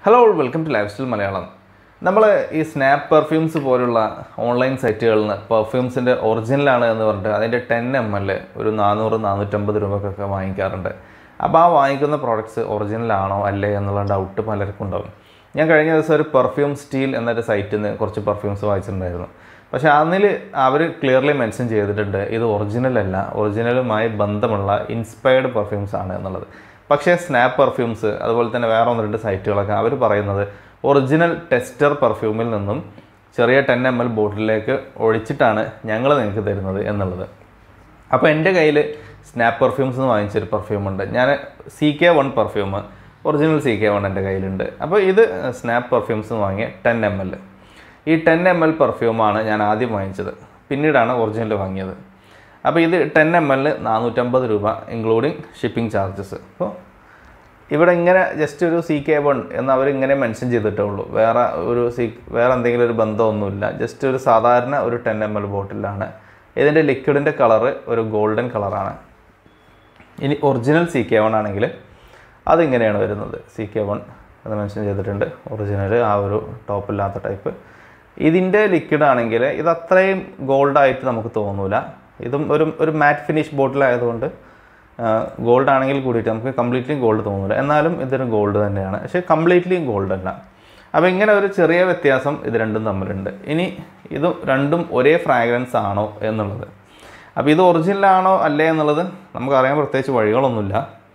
hello welcome to lifestyle Malayalam നമ്മൾ ഈ snap perfumes പോലുള്ള ഓൺലൈൻ സൈറ്റുകളിൽ നിന്ന് പെർഫ്യൂംസിൻ്റെ ഒറിജിനലാണ് എന്ന് പറഞ്ഞിട്ട് അതിൻ്റെ ടെൻ എം എൽ ഒരു നാനൂറ് നാനൂറ്റമ്പത് രൂപക്കൊക്കെ വാങ്ങിക്കാറുണ്ട് അപ്പോൾ ആ വാങ്ങിക്കുന്ന പ്രോഡക്ട്സ് ഒറിജിനൽ ആണോ അല്ലേ എന്നുള്ള ഡൗട്ട് പലർക്കും ഉണ്ടാവും ഞാൻ കഴിഞ്ഞ ദിവസം ഒരു പെർഫ്യൂം സ്റ്റീൽ എന്നൊരു സൈറ്റിൽ നിന്ന് കുറച്ച് പെർഫ്യൂംസ് വാങ്ങിച്ചിട്ടുണ്ടായിരുന്നു പക്ഷേ അതിൽ അവർ ക്ലിയർലി മെൻഷൻ ചെയ്തിട്ടുണ്ട് ഇത് ഒറിജിനൽ അല്ല ഒറിജിനലുമായി ബന്ധമുള്ള ഇൻസ്പയർഡ് പെർഫ്യൂംസ് ആണ് എന്നുള്ളത് പക്ഷേ സ്നാപ്പ് പെർഫ്യൂംസ് അതുപോലെ തന്നെ വേറെ ഒന്ന് രണ്ട് സൈറ്റുകളൊക്കെ അവർ പറയുന്നത് ഒറിജിനൽ ടെസ്റ്റർ പെർഫ്യൂമിൽ നിന്നും ചെറിയ ടെൻ എം എൽ ബോട്ടിലേക്ക് ഒഴിച്ചിട്ടാണ് ഞങ്ങൾ നിങ്ങൾക്ക് തരുന്നത് എന്നുള്ളത് അപ്പോൾ എൻ്റെ കയ്യിൽ സ്നാപ്പ് പെർഫ്യൂംസ് എന്ന് വാങ്ങിച്ചൊരു പെർഫ്യൂം ഉണ്ട് ഞാൻ C K one perfume original C K one എൻ്റെ കയ്യിലുണ്ട് അപ്പോൾ ഇത് സ്നാപ്പ് പെർഫ്യൂംസ് എന്ന് വാങ്ങിയ ടെൻ എം എൽ ഈ ടെൻ എം എൽ പെർഫ്യൂമാണ് ഞാൻ ആദ്യം വാങ്ങിച്ചത് പിന്നീടാണ് ഒറിജിനൽ വാങ്ങിയത് അപ്പോൾ ഇത് ടെൻ എം എൽ നാനൂറ്റമ്പത് രൂപ ഇൻക്ലൂഡിങ് ഷിപ്പിംഗ് ചാർജസ് അപ്പോൾ ഇവിടെ ഇങ്ങനെ ജസ്റ്റ് ഒരു സി കെ വൺ എന്ന് അവരിങ്ങനെ മെൻഷൻ ചെയ്തിട്ടേ ഉള്ളൂ വേറെ ഒരു സി വേറെ എന്തെങ്കിലും ഒരു ബന്ധമൊന്നുമില്ല ജസ്റ്റ് ഒരു സാധാരണ ഒരു ടെൻ എം എൽ ബോട്ടിലാണ് ഇതിൻ്റെ ലിക്വിഡിൻ്റെ കളറ് ഒരു ഗോൾഡൻ കളറാണ് ഇനി ഒറിജിനൽ സി കെ വൺ ആണെങ്കിൽ അതിങ്ങനെയാണ് വരുന്നത് സി കെ വൺ എന്ന് മെൻഷൻ ചെയ്തിട്ടുണ്ട് ഒറിജിനൽ ആ ഒരു ടോപ്പില്ലാത്ത ടൈപ്പ് ഇതിൻ്റെ ലിക്വിഡ് ആണെങ്കിൽ ഇത് അത്രയും ഗോൾഡായിട്ട് നമുക്ക് തോന്നൂല ഇതും ഒരു ഒരു മാറ്റ് ഫിനിഷ് ബോട്ടിലായതുകൊണ്ട് ഗോൾഡ് ആണെങ്കിൽ കൂടിയിട്ട് നമുക്ക് കംപ്ലീറ്റ്ലി ഗോൾഡ് തോന്നില്ല എന്നാലും ഇതൊരു ഗോൾഡ് തന്നെയാണ് പക്ഷേ കംപ്ലീറ്റ്ലി ഗോൾഡ് അല്ല അപ്പോൾ ഇങ്ങനെ ഒരു ചെറിയ വ്യത്യാസം ഇത് രണ്ടും തമ്മിലുണ്ട് ഇനി ഇത് രണ്ടും ഒരേ ഫ്രാഗ്രൻസ് ആണോ എന്നുള്ളത് അപ്പോൾ ഇത് ഒറിജിനൽ ആണോ അല്ലേ എന്നുള്ളത് നമുക്കറിയാൻ പ്രത്യേകിച്ച് വഴികളൊന്നുമില്ല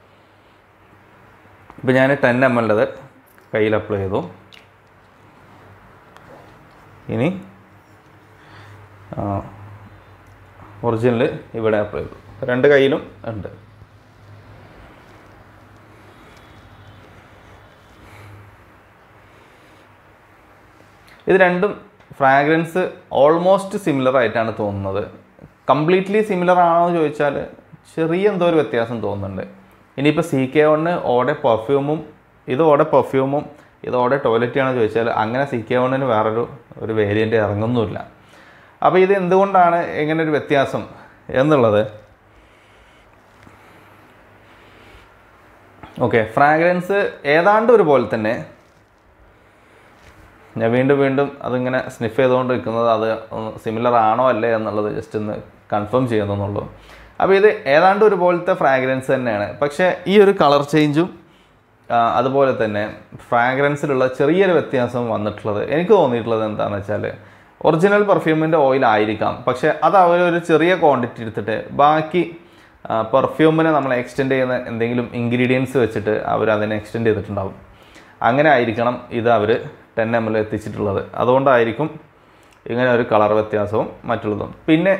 ഇപ്പോൾ ഞാൻ ടെൻ എം എല്ലത് കയ്യിൽ അപ്ലൈ ചെയ്തു ഇനി ഒറിജിനൽ ഇവിടെ അപ്ലൈ ചെയ്തു രണ്ട് കയ്യിലും ഉണ്ട് ഇത് രണ്ടും ഫ്രാഗ്രൻസ് ഓൾമോസ്റ്റ് സിമിലർ ആയിട്ടാണ് തോന്നുന്നത് കംപ്ലീറ്റ്ലി സിമിലർ ആണോ എന്ന് ചോദിച്ചാൽ ചെറിയ എന്തോ ഒരു വ്യത്യാസം തോന്നുന്നുണ്ട് ഇനിയിപ്പോൾ സി കെ വണ്ണ് ഓടെ പെർഫ്യൂമും ഇത് ഓടെ പെർഫ്യൂമും ഇത് ഓടെ ടോയ്ലറ്റ് ആണോ ചോദിച്ചാൽ അങ്ങനെ സി കെ വണ്ണിന് വേറൊരു ഒരു വേരിയൻ്റ് ഇറങ്ങുന്നുമില്ല അപ്പോൾ ഇത് എന്തുകൊണ്ടാണ് ഇങ്ങനെ ഒരു വ്യത്യാസം എന്നുള്ളത് ഓക്കെ ഫ്രാഗ്രൻസ് ഏതാണ്ട് ഒരുപോലെ തന്നെ ഞാൻ വീണ്ടും വീണ്ടും അതിങ്ങനെ സ്നിഫ് ചെയ്തുകൊണ്ട് നിൽക്കുന്നത് അത് സിമിലർ ആണോ അല്ലേ എന്നുള്ളത് ജസ്റ്റ് ഒന്ന് കൺഫേം ചെയ്യുന്നുള്ളൂ അപ്പോൾ ഇത് ഏതാണ്ട് ഒരുപോലത്തെ ഫ്രാഗ്രൻസ് തന്നെയാണ് പക്ഷേ ഈ ഒരു കളർ ചേഞ്ചും അതുപോലെ തന്നെ ഫ്രാഗ്രൻസിലുള്ള ചെറിയൊരു വ്യത്യാസം വന്നിട്ടുള്ളത് എനിക്ക് തോന്നിയിട്ടുള്ളത് എന്താണെന്ന് വെച്ചാൽ ഒറിജിനൽ പെർഫ്യൂമിൻ്റെ ഓയിൽ ആയിരിക്കാം പക്ഷേ അത് അവരൊരു ചെറിയ ക്വാണ്ടിറ്റി എടുത്തിട്ട് ബാക്കി പെർഫ്യൂമിനെ നമ്മൾ എക്സ്റ്റെൻഡ് ചെയ്യുന്ന എന്തെങ്കിലും ഇൻഗ്രീഡിയൻസ് വെച്ചിട്ട് അവർ അതിനെ എക്സ്റ്റെൻഡ് ചെയ്തിട്ടുണ്ടാവും അങ്ങനെ ആയിരിക്കണം ഇത് അവർ ടെൻ എം എൽ എത്തിച്ചിട്ടുള്ളത് അതുകൊണ്ടായിരിക്കും ഇങ്ങനെ ഒരു കളർ വ്യത്യാസവും മറ്റുള്ളതും പിന്നെ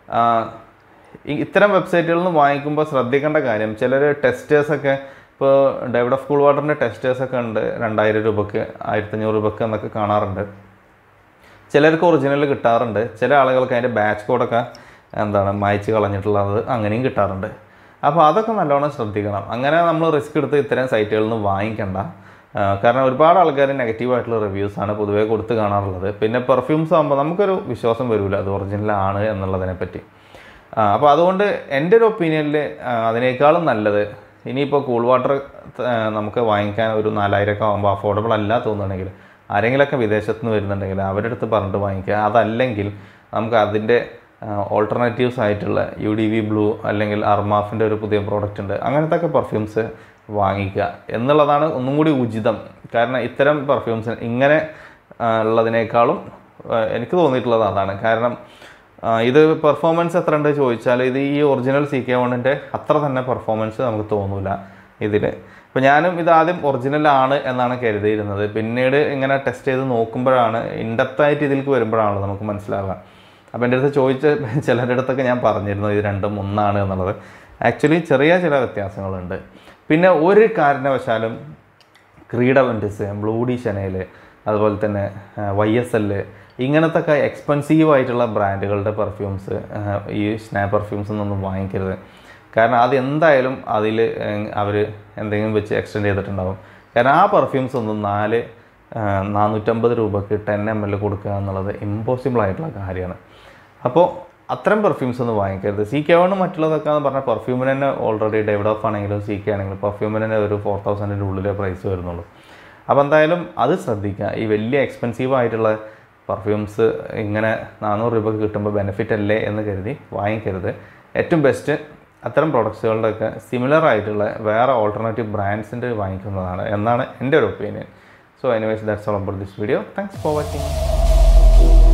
ഇത്തരം വെബ്സൈറ്റുകളിൽ നിന്ന് വാങ്ങിക്കുമ്പോൾ ശ്രദ്ധിക്കേണ്ട കാര്യം ചിലർ ടെസ്റ്റേഴ്സൊക്കെ ഇപ്പോൾ ഡേവിഡ് ഓഫ് കൂൾ വാട്ടറിൻ്റെ ടെസ്റ്റേഴ്സൊക്കെ ഉണ്ട് രണ്ടായിരം രൂപക്ക് ആയിരത്തഞ്ഞൂറ് രൂപക്ക് എന്നൊക്കെ കാണാറുണ്ട് ചിലർക്ക് ഒറിജിനൽ കിട്ടാറുണ്ട് ചില ആളുകൾക്ക് അതിൻ്റെ ബാച്ച് കോഡൊക്കെ എന്താണ് മായച്ച് കളഞ്ഞിട്ടുള്ളത് അങ്ങനെയും കിട്ടാറുണ്ട് അപ്പോൾ അതൊക്കെ നല്ലോണം ശ്രദ്ധിക്കണം അങ്ങനെ നമ്മൾ റിസ്ക് എടുത്ത് ഇത്തരം സൈറ്റുകളിൽ നിന്ന് വാങ്ങിക്കണ്ട കാരണം ഒരുപാട് ആൾക്കാർ നെഗറ്റീവായിട്ടുള്ള റിവ്യൂസാണ് പൊതുവേ കൊടുത്ത് കാണാറുള്ളത് പിന്നെ പെർഫ്യൂംസ് ആകുമ്പോൾ നമുക്കൊരു വിശ്വാസം വരില്ല അത് ഒറിജിനൽ ആണ് എന്നുള്ളതിനെ പറ്റി അപ്പോൾ അതുകൊണ്ട് എൻ്റെ ഒരു ഒപ്പീനിയനിൽ അതിനേക്കാളും നല്ലത് ഇനിയിപ്പോൾ കൂൾ വാട്ടർ നമുക്ക് വാങ്ങിക്കാൻ ഒരു നാലായിരമൊക്കെ ആകുമ്പോൾ അഫോർഡബിൾ അല്ല തോന്നുന്നുണ്ടെങ്കിൽ ആരെങ്കിലുമൊക്കെ വിദേശത്ത് നിന്ന് വരുന്നുണ്ടെങ്കിൽ അവരുടെ അടുത്ത് പറഞ്ഞിട്ട് വാങ്ങിക്കുക അതല്ലെങ്കിൽ നമുക്ക് അതിൻ്റെ ഓൾട്ടർനേറ്റീവ്സ് ആയിട്ടുള്ള യു ഡി വി ബ്ലൂ അല്ലെങ്കിൽ അർമാഫിൻ്റെ ഒരു പുതിയ പ്രോഡക്റ്റ് ഉണ്ട് അങ്ങനത്തെ ഒക്കെ പെർഫ്യൂംസ് വാങ്ങിക്കുക എന്നുള്ളതാണ് ഒന്നും കൂടി ഉചിതം കാരണം ഇത്തരം പെർഫ്യൂംസ് ഇങ്ങനെ ഉള്ളതിനേക്കാളും എനിക്ക് തോന്നിയിട്ടുള്ളത് അതാണ് കാരണം ഇത് പെർഫോമൻസ് എത്ര ഉണ്ട് ചോദിച്ചാൽ ഇത് ഈ ഒറിജിനൽ സി കെ വണ്ണിൻ്റെ അത്ര തന്നെ പെർഫോമൻസ് നമുക്ക് തോന്നില്ല ഇതിൽ ഇപ്പോൾ ഞാനും ഇത് ആദ്യം ഒറിജിനൽ ആണ് എന്നാണ് കരുതിയിരുന്നത് പിന്നീട് ഇങ്ങനെ ടെസ്റ്റ് ചെയ്ത് നോക്കുമ്പോഴാണ് ഇൻഡപ്തായിട്ട് ഇതിലേക്ക് വരുമ്പോഴാണല്ലോ നമുക്ക് മനസ്സിലാവുക അപ്പോൾ എൻ്റെ അടുത്ത് ചോദിച്ച ചിലരുടെ അടുത്തൊക്കെ ഞാൻ പറഞ്ഞിരുന്നു ഇത് രണ്ടും ഒന്നാണ് എന്നുള്ളത് ആക്ച്വലി ചെറിയ ചില വ്യത്യാസങ്ങളുണ്ട് പിന്നെ ഒരു കാരണവശാലും ക്രീഡ വെൻറ്റിസ് ബ്ലൂഡി ഷനയിൽ അതുപോലെ തന്നെ വൈ എസ് എല് ഇങ്ങനത്തെ ഒക്കെ എക്സ്പെൻസീവ് ആയിട്ടുള്ള ബ്രാൻഡുകളുടെ പെർഫ്യൂംസ് ഈ സ്നാപ്പ് പെർഫ്യൂംസ് ഒന്നും വാങ്ങിക്കരുത് കാരണം അത് എന്തായാലും അതിൽ അവർ എന്തെങ്കിലും വെച്ച് എക്സ്റ്റെൻഡ് ചെയ്തിട്ടുണ്ടാവും കാരണം ആ പെർഫ്യൂംസ് ഒന്നും നാല് നാനൂറ്റമ്പത് രൂപക്ക് ടെൻ എം എൽ കൊടുക്കുക എന്നുള്ളത് ഇമ്പോസിബിൾ ആയിട്ടുള്ള കാര്യമാണ് അപ്പോൾ അത്തരം പെർഫ്യൂംസ് ഒന്നും വാങ്ങിക്കരുത് സി കെ വണ് മറ്റുള്ളതൊക്കെ എന്ന് പറഞ്ഞാൽ പെർഫ്യൂമിന് തന്നെ ഓൾറെഡി ഡെവഡ് ഓഫ് ആണെങ്കിലും സി കെ ആണെങ്കിലും പെർഫ്യൂമിന് തന്നെ ഒരു ഫോർ തൗസൻഡിൻ്റെ ഉള്ളിലെ പ്രൈസ് വരുന്നുള്ളൂ അപ്പോൾ എന്തായാലും അത് ശ്രദ്ധിക്കുക ഈ വലിയ എക്സ്പെൻസീവ് ആയിട്ടുള്ള പെർഫ്യൂംസ് ഇങ്ങനെ നാനൂറ് രൂപക്ക് കിട്ടുമ്പോൾ ബെനിഫിറ്റ് അല്ലേ എന്ന് കരുതി വാങ്ങിക്കരുത് ഏറ്റവും ബെസ്റ്റ് അത്തരം പ്രൊഡക്ട്സുകളുടെയൊക്കെ സിമിലർ ആയിട്ടുള്ള വേറെ ഓൾട്ടർനേറ്റീവ് ബ്രാൻഡ്സിൻ്റെ വാങ്ങിക്കുന്നതാണ് എന്നാണ് എൻ്റെ ഒരു opinion so anyways that's all about this video thanks for watching